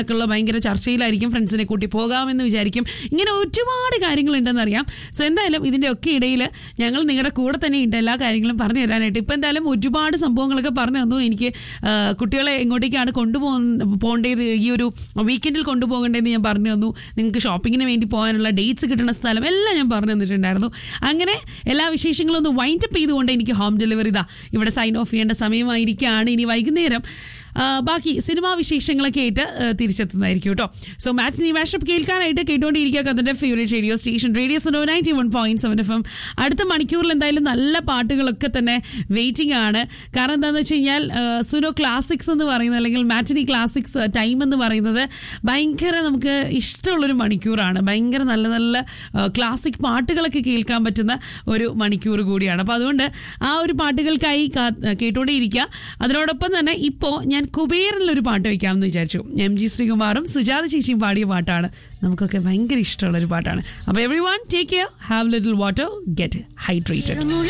ഒക്കെയുള്ള ഭയങ്കര ചർച്ചയിലായിരിക്കും ഫ്രണ്ട്സിനെ കൂട്ടി പോകാമെന്ന് വിചാരിക്കും ഇങ്ങനെ ഒരുപാട് കാര്യങ്ങളുണ്ടെന്ന് അറിയാം സോ എന്തായാലും ഇതിൻ്റെ ഒക്കെ ഇടയിൽ ഞങ്ങൾ നിങ്ങളുടെ കൂടെ തന്നെ ഉണ്ട് എല്ലാ കാര്യങ്ങളും പറഞ്ഞു തരാനായിട്ട് ഇപ്പം എന്തായാലും ഒരുപാട് സംഭവങ്ങളൊക്കെ പറഞ്ഞു തന്നു എനിക്ക് ആ, കുട്ടികളെ എങ്ങോട്ടേക്കാണ് കൊണ്ടുപോകുന്ന പോകേണ്ടത് ഈ ഒരു വീക്കെൻഡിൽ കൊണ്ടുപോകേണ്ടതെന്ന് ഞാൻ പറഞ്ഞു തന്നു നിങ്ങൾക്ക് ഷോപ്പിങ്ങിന് വേണ്ടി പോകാനുള്ള ഡേറ്റ്സ് കിട്ടുന്ന സ്ഥലം എല്ലാം ഞാൻ പറഞ്ഞു തന്നിട്ടുണ്ടായിരുന്നു അങ്ങനെ എല്ലാ വിശേഷങ്ങളും ഒന്ന് വൈൻഡ് അപ്പ് ചെയ്തുകൊണ്ട് എനിക്ക് ഹോം ഡെലിവറി ഇതാ ഇവിടെ സൈൻ ഓഫ് ചെയ്യേണ്ട സമയമായിരിക്കുകയാണ് ഇനി വൈകുന്നേരം ആ, ബാക്കി സിനിമാ വിശേഷങ്ങളൊക്കെ ആയിട്ട് ആ, തിരിച്ചെത്തുന്നതായിരിക്കും കേട്ടോ സോ മാച്ച് നീ വാഷപ്പ് കേൾക്കാനായിട്ട് കേട്ടുകൊണ്ടിരിക്കുക അതിൻ്റെ ഫേവറേറ്റ് റേഡിയോ സ്റ്റേഷൻ റേഡിയോ സോ ninety one point seven F M അടുത്ത മണിക്കൂറിൽ എന്തായാലും നല്ല പാട്ടുകളൊക്കെ തന്നെ വെയിറ്റിംഗ് ആണ് കാരണം എന്താണെന്ന് വെച്ച് കഴിഞ്ഞാൽ ആ, സുനോ ക്ലാസിക്സ് എന്ന് പറയുന്നത് അല്ലെങ്കിൽ മാറ്റിനി ക്ലാസിക്സ് ടൈം എന്ന് പറയുന്നത് ഭയങ്കര നമുക്ക് ഇഷ്ടമുള്ളൊരു മണിക്കൂറാണ് ഭയങ്കര നല്ല നല്ല ക്ലാസിക് പാട്ടുകളൊക്കെ കേൾക്കാൻ പറ്റുന്ന ഒരു മണിക്കൂർ കൂടിയാണ് അപ്പോൾ അതുകൊണ്ട് ആ ഒരു പാട്ടുകൾക്കായി കാ- കേട്ടുകൊണ്ടേയിരിക്കുക അതിനോടൊപ്പം തന്നെ ഇപ്പോൾ ഞാൻ കുബേറിലൊരു പാട്ട് വയ്ക്കാമെന്ന് വിചാരിച്ചു എം ജി ശ്രീകുമാറും സുജാത ചേച്ചിയും പാടിയ പാട്ടാണ് നമുക്കൊക്കെ ഭയങ്കര ഇഷ്ടമുള്ള ഒരു പാട്ടാണ് അപ്പോൾ everyone take care have little water get hydrated മുള